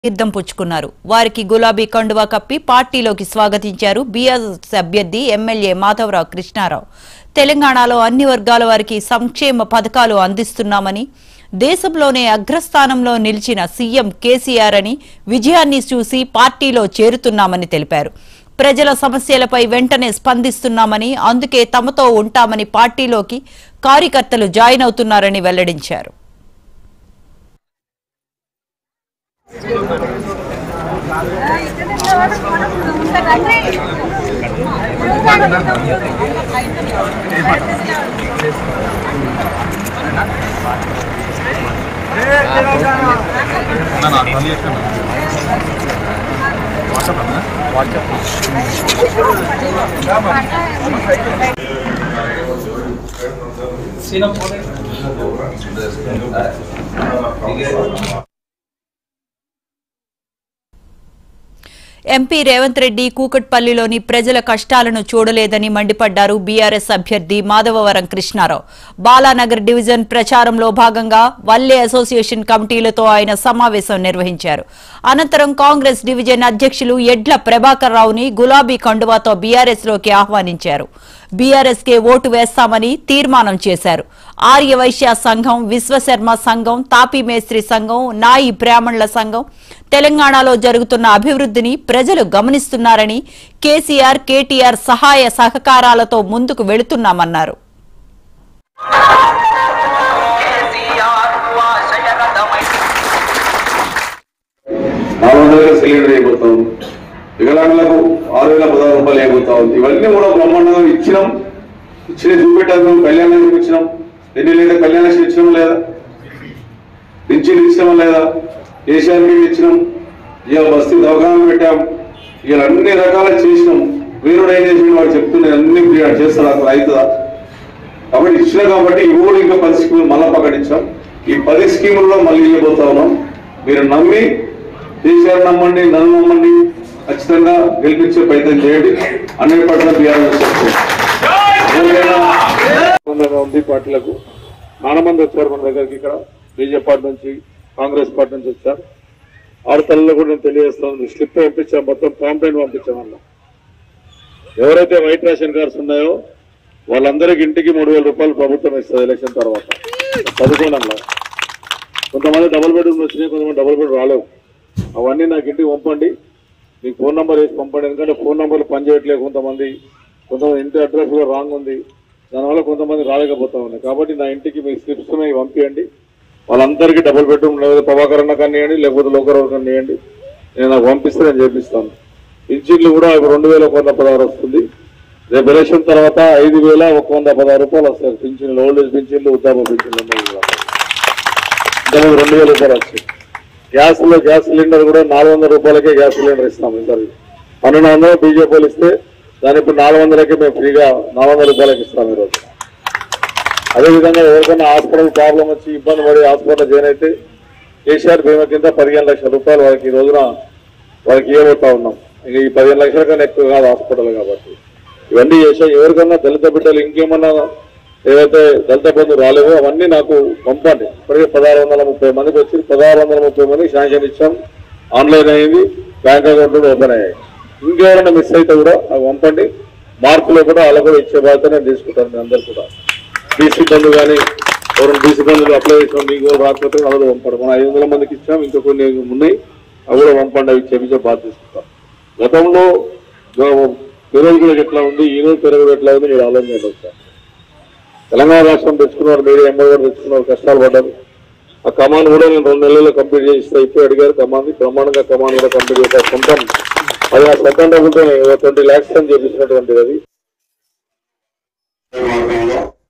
తీర్థం పుచ్చుకున్నారు వారికి గులాబీ కండువా కప్పి పార్టీలోకి స్వాగతించారు బీఆర్ఎస్ అభ్యర్థి ఎమ్మెల్యే మాధవరావు కృష్ణారావు తెలంగాణలో అన్ని వర్గాల వారికి సంక్షేమ పథకాలు అందిస్తున్నామని దేశంలోనే అగ్రస్థానంలో నిలిచిన సీఎం కేసీఆర్ అని విజయాన్ని చూసి పార్టీలో చేరుతున్నామని తెలిపారు ప్రజల సమస్యలపై వెంటనే స్పందిస్తున్నామని అందుకే తమతో ఉంటామని పార్టీలోకి కార్యకర్తలు జాయిన్ అవుతున్నారని వెల్లడించారు ఎంపీ రేవంత్ రెడ్డి కూకట్పల్లిలోని ప్రజల కష్టాలను చూడలేదని మండిపడ్డారు బీఆర్ఎస్ అభ్యర్థి మాధవవరం కృష్ణారావు బాలానగర్ డివిజన్ ప్రచారంలో భాగంగా వల్లే అసోసియేషన్ కమిటీలతో ఆయన సమావేశం నిర్వహించారు అనంతరం కాంగ్రెస్ డివిజన్ అధ్యక్షులు ఎడ్ల ప్రభాకర్ రావుని గులాబీ కండువాతో బీఆర్ఎస్ లోకి ఆహ్వానించారు బీఆర్ఎస్ కే ఓటు వేస్తామని తీర్మానం చేశారు ఆర్యవైశ్య సంఘం విశ్వశర్మ సంఘం తాపీ మేస్త్రి సంఘం నాయి బ్రాహ్మణుల సంఘం తెలంగాణలో జరుగుతున్న అభివృద్ధిని ప్రజలు గమనిస్తున్నారని కేసీఆర్ కేటీఆర్ సహాయ సహకారాలతో ముందుకు వెళుతున్నామన్నారు కేసీఆర్ ఆశయరథమై నాలుగు వందల సిలిండర్ అయిపోతాం వికలాంగులకు ఆరు వేల పదహారు రూపాయలు అయిపోతాం ఇవన్నీ కూడా బ్రహ్మాండంగా ఇచ్చినాం ఇచ్చిన చూపెట్టాము కళ్యాణం ఇచ్చినాం ఎన్ని లేదా కళ్యాణం ఇచ్చినాం లేదా పింఛన్ ఇచ్చినాం లేదా కేసీఆర్కి ఇచ్చినాం ఇక బస్తీ దవాఖానాలు పెట్టాం ఇక అన్ని రకాల చేసినాం వీరుడు ఏం చేసిన వాడు చెప్తున్నాయి అన్ని మీరు చేస్తారు అసలు అవుతుందా కాబట్టి ఇచ్చిన కాబట్టి ఇవి కూడా ఇంకా పది స్కీములు మళ్ళా ప్రకటించాం ఈ పది స్కీముల్లో మళ్ళీ ఇవ్వబోతా ఉన్నాం మీరు నమ్మి కేసీఆర్ నమ్మండి నన్ను నమ్మండి ఖచ్చితంగా గెలిపించే ప్రయత్నం చేయండి హండ్రెడ్ పర్సెంట్ బీఆర్ఎస్ ఉంది పార్టీలకు చాలా మంది వచ్చారు మన దగ్గరికి ఇక్కడ బీజేపీ పార్టీ నుంచి కాంగ్రెస్ పార్టీ నుంచి వచ్చారు ఆడతల్లో కూడా నేను తెలియజేస్తాను స్లిప్ పంపించాం మొత్తం పాంప్లైన్ పంపించామన్నా ఎవరైతే వైట్ రేషన్ కార్డ్స్ ఉన్నాయో వాళ్ళందరికీ ఇంటికి మూడు వేల రూపాయలు ప్రభుత్వం ఇస్తుంది ఎలక్షన్ తర్వాత చదువుకోనన్నా కొంతమంది డబుల్ బెడ్రూమ్ వచ్చినాయి కొంతమంది డబుల్ బెడ్ రాలేవు అవన్నీ నాకు ఇంటికి పంపండి మీకు ఫోన్ నెంబర్ వేసి పంపండి ఎందుకంటే ఫోన్ నెంబర్లు పనిచేయట్లేదు కొంతమంది కొంతమంది ఇంటి అడ్రస్ కూడా రాంగ్ ఉంది దానివల్ల కొంతమంది రాలేకపోతా ఉన్నాయి కాబట్టి నా ఇంటికి మీ స్లిప్స్ ఉన్నాయి పంపించండి వాళ్ళందరికీ డబుల్ బెడ్రూమ్ లేదా ప్రభాకరణ కానివ్వండి లేకపోతే లోకరావు కానివ్వండి నేను నాకు పంపిస్తే నేను చేపిస్తాను పింఛన్లు కూడా ఇప్పుడు రెండు వేల ఒక వంద పదహారు వస్తుంది రేపు ఎలక్షన్ తర్వాత ఐదు వేల ఒక వంద పదహారు రూపాయలు వస్తాయి పింఛన్లు ఓల్డ్ ఏజ్ పింఛన్లు వృద్ధాప్య పింఛన్లు ఉన్నాయి కూడా ఇంతకుముందు రెండు వేల రూపాయలు వచ్చాయి గ్యాస్ లో గ్యాస్ సిలిండర్ కూడా నాలుగు వందల రూపాయలకే గ్యాస్ సిలిండర్ ఇస్తాం ఇద్దరు పన్నెండు వందలు బీజేపీ వాళ్ళు ఇస్తే దాని ఇప్పుడు నాలుగు వందలకే మేము ఫ్రీగా నాలుగు వందల రూపాయలకి ఇస్తాం ఈరోజు అదేవిధంగా ఎవరికైనా హాస్పిటల్ ప్రాబ్లం వచ్చి ఇబ్బంది పడి హాస్పిటల్ జాయిన్ అయితే కేసీఆర్ బీమా కింద పదిహేను లక్షల రూపాయలు వాళ్ళకి ఈ రోజున వాళ్ళకి ఇవ్వబోతా ఉన్నాం ఇక ఈ పదిహేను లక్షల కన్నా ఎక్కువ కాదు హాస్పిటల్ కాబట్టి ఇవన్నీ చేసా ఎవరికన్నా దళిత బిడ్డలు ఇంకేమన్నా ఏవైతే దళిత బంధువు రాలేవో అవన్నీ నాకు పంపండి ఇప్పటికే పదహారు వందల ముప్పై మందికి వచ్చి పదహారు వందల ముప్పై మందికి శాంక్షన్ ఇచ్చాం ఆన్లైన్ అయింది బ్యాంక్ అకౌంట్ కూడా ఓపెన్ అయ్యాయి ఇంకెవరైనా మిస్ అయితే కూడా నాకు పంపండి మార్కులు కూడా అలా కూడా ఇచ్చే బాధ్యత నేను తీసుకుంటాను మీ అందరు కూడా బీసీ బంధు కానీ ఎవరైనా బీసీ బంధువులు అప్లై చేసాం మీకు కూడా రాకపోతే అలా పంపండి మనం ఐదు వందల మందికి ఇచ్చాం ఇంకా కొన్ని ఉన్నాయి అవి కూడా పంపండి అవి చేపించే బాధ్యత తీసుకుంటాం గతంలో పెరుగుడు ఎట్లా ఉంది ఈ రోజు పెరుగుడు ఎట్లా ఉంది మీరు ఆలోచన చేయండి ఒకసారి. తెలంగాణ రాష్ట్రం తెచ్చుకున్నారు మీరు ఎంబడి కూడా తెచ్చుకున్నారు కష్టాలు పడ్డారు ఆ కమాండ్ కూడా నేను రెండు నెలల్లో కంప్లీట్ చేస్తే ఇప్పుడు అడిగారు కమాండ్ ప్రమాణంగా కమాండ్ కూడా కంప్లీట్ చేశారు సొంతం అది ఆ సొంతం డబ్బులతో ట్వంటీ ల్యాక్స్ అని చేపించినటువంటిది అది